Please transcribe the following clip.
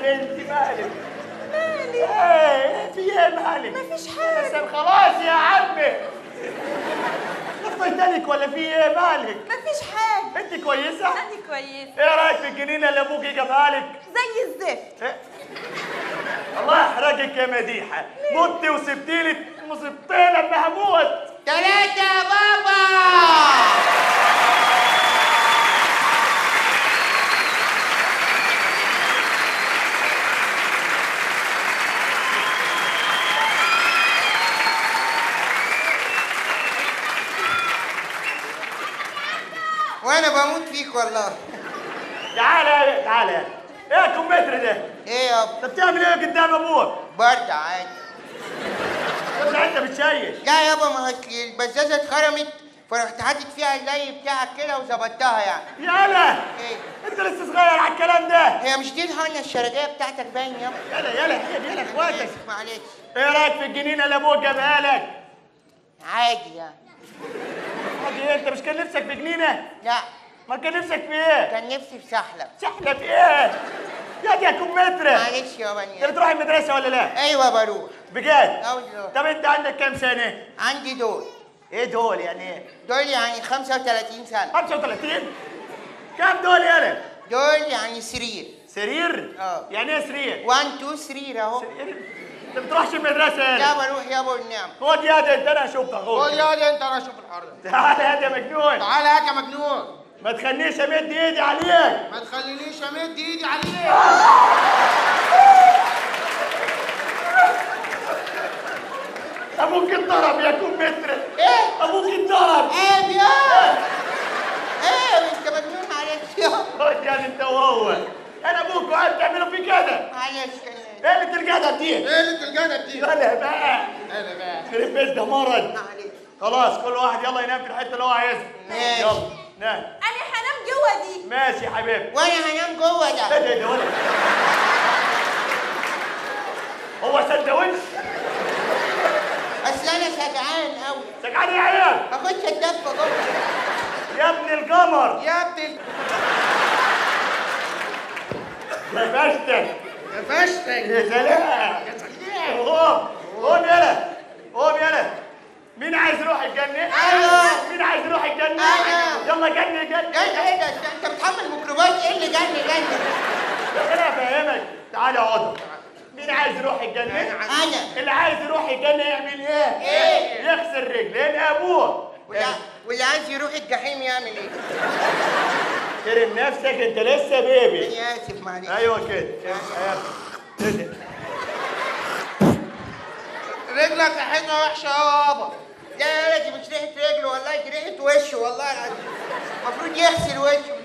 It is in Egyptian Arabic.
انت مالك مالي ايه في ايه مالك مفيش حاجة. بس خلاص يا عمي طفيتلك ولا في ايه مالك مفيش حاجة انت كويسه أنا كويسة ايه رايك في الجنينه اللي ابوكي جابها لك زي الزفت إيه؟ الله يحرجك يا مديحه مت وسبتي لي مصيبتين لما هموت تلاتة يا بابا وانا بموت فيك والله تعالى تعالى ايه يا كمثرى ده ايه يابا انت بتعمل ايه قدام ابوك برضه عادي يطلع انت بتشيش لا يابا ما هي البزازه اتخرمت فرحت حاطط فيها زي بتاعك كده وظبطتها يعني يالا ايه انت لسه صغير على الكلام ده هي مش دي الهنة الشرقية بتاعتك باين يابا يلا يلا هي يلا اخواتك آسف، معلش ايه رايك في الجنينه اللي ابوك جابها لك عادي يعني حاجة ايه انت مش كان نفسك في جنينه لا ما كان نفسك في ايه كان نفسي في سحلب سحله في ايه يا دي يا كمثرى معلش يابا انت بتروح المدرسه ولا لا ايوه بروح بجد اه والله. طب انت عندك كام سنه عندي دول ايه دول يعني ايه دول يعني 35 سنة 35 كام دول يالا دول يعني سرير سرير اه. يعني ايه سرير 1 2 سرير اهو سرير انت بتروحش المدرسه لا يالا بروح يابا والنعم خد يا ده انت انا اشوفك قول خد يا دي انت انا اشوف الحوار ده تعال يا ده مجنون تعالى هات يا مجنون ما تخلينيش امد ايدي عليك ما تخلينيش امد ايدي عليك ابوك اتضرب يا كمثرى ايه ابوك اتضرب عيب يا ايه انت مجنون معلش يابا خد يا انت وهو انا ابوك وقعدت تعملوا في كده معلش كان ايه اللي الجدع دي ايه اللي الجنب دي يلا بقى انا بقى خرب بيت ده مرض معلش خلاص كل واحد يلا ينام في الحته اللي هو عايزها ماشي. يلا نام أنا هنام جوا دي ماشي يا حبيبي وانا هنام جوه ايه ده ده إيه ده ولا هو سندوتش اصل انا سجعان قوي سجعان إيه يا عيال اخش اتدفى جوه يا ابن القمر يا ابني يا باشتك يا فشتك يا سلام يا سلام قوم قوم يلا قوم يلا مين عايز يروح الجنة؟ أيوة. مين عايز يروح الجنة؟ أيوة. يلا جنة جنة ايه ده ايه ده انت بتحمل ميكروبات ايه اللي جنن جنن انا افهمك تعالى اقعد مين عايز يروح الجنة؟ انا اللي عايز يروح الجنة يعمل ايه؟ إيه؟ يغسل رجلين ابوه واللي واللي عايز يروح الجحيم يعمل ايه؟ ترم نفسك انت لسه بيبي انا اسف معلش ايوه كده ايوه كده رجلك ريحتها وحشه يابا لا يا دي مش ريحه رجله والله دي ريحه وشه والله العظيم المفروض يغسل وشه